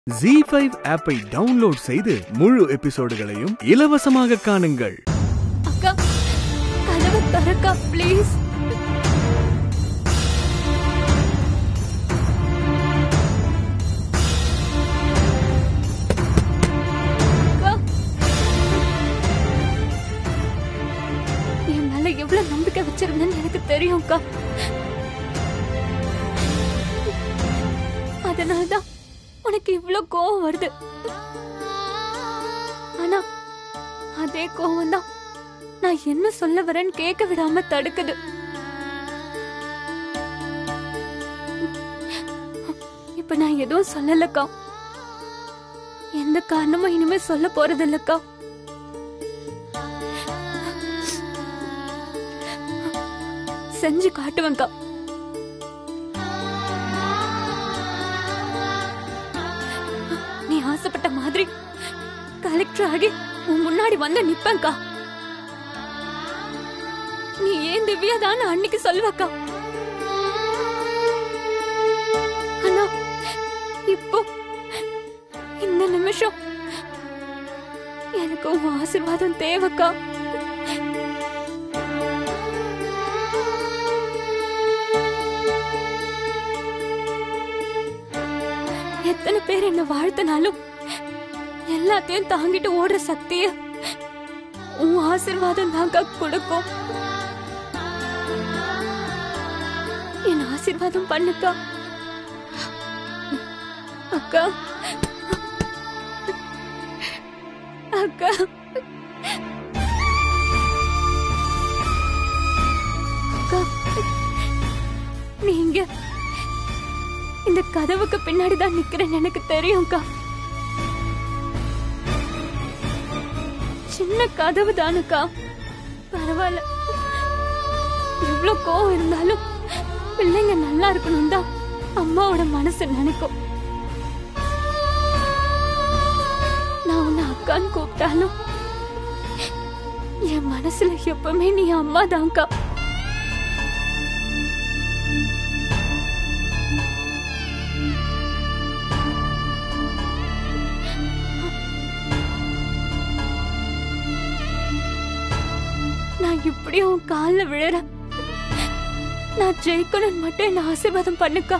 G five ஆப்பை download செய்து முழு எபிசோடுகளையும் இலவசமாக காணுங்கள் அக்கா கதவை தரக்கா ப்ளீஸ் அக்கா என் மேல எவ்வளவு நம்பிக்கை வச்சிருந்தேன்னு எனக்கு தெரியும் அக்கா அதனாலதான் உனக்கு இவ்ளோ கோவம் வருது ஆனா அதே கோவம் தான் நான் என்ன சொல்ல வரேன்னு கேட்க விடாம தடுக்குது இப்ப நான் எதுவும் சொல்லலக்கா எந்த காரணமும் இனிமே சொல்ல போறது இல்லக்கா செஞ்சு காட்டுவேன்க்கா நீ ஆசைப்பட்ட மாதிரி கலெக்டர் ஆகி உன் முன்னாடி வந்து நிப்பேன்க்கா நீ ஏன் திவ்யா தான் அன்னைக்கு சொல்லுவக்கா ஆனா இப்போ இந்த நிமிஷம் எனக்கு உன் ஆசீர்வாதம் தேவைக்கா எத்தனை பேர் என்ன வாழ்த்தினாலும் எல்லாத்தையும் தாங்கிட்டு ஓடுற சக்திய உன் ஆசீர்வாதம் தாங்க கொடுக்கும் என் ஆசீர்வாதம் பண்ணுக்கா அக்கா அக்கா அக்கா நீங்க இந்த கதவுக்கு பின்னாடி தான் நிக்கிறேன்னு எனக்கு தெரியும்க்கா சின்ன கதவு தானுக்கா பரவாயில்ல எவ்வளவு கோவம் இருந்தாலும் பிள்ளைங்க நல்லா இருக்கணும் தான் அம்மாவோட மனசு நினைக்கும் நான் உன்னை அக்கான்னு கூப்பிட்டாலும் என் மனசுல எப்பவுமே நீ அம்மா தான்க்கா நான் இப்படியும் உன் காலில் விழுறேன் நான் ஜெயிக்கணும்னு மட்டும் என்ன ஆசீர்வாதம் பண்ணுக்கா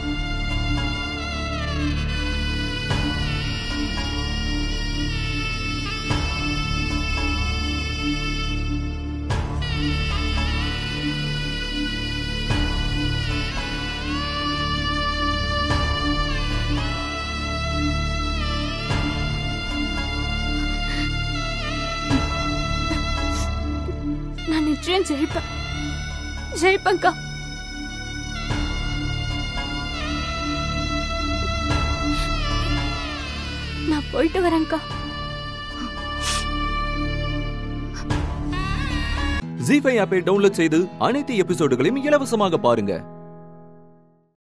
நான் நிச்சயம் ஜெயிப்பேன் ஜெயிப்பேன்க்கா நான் போயிட்டு வரேன்க்கா ஜி ஃபைவ் ஆப்பை டவுன்லோட் செய்து அனைத்து எபிசோடுகளையும் இலவசமாக பாருங்க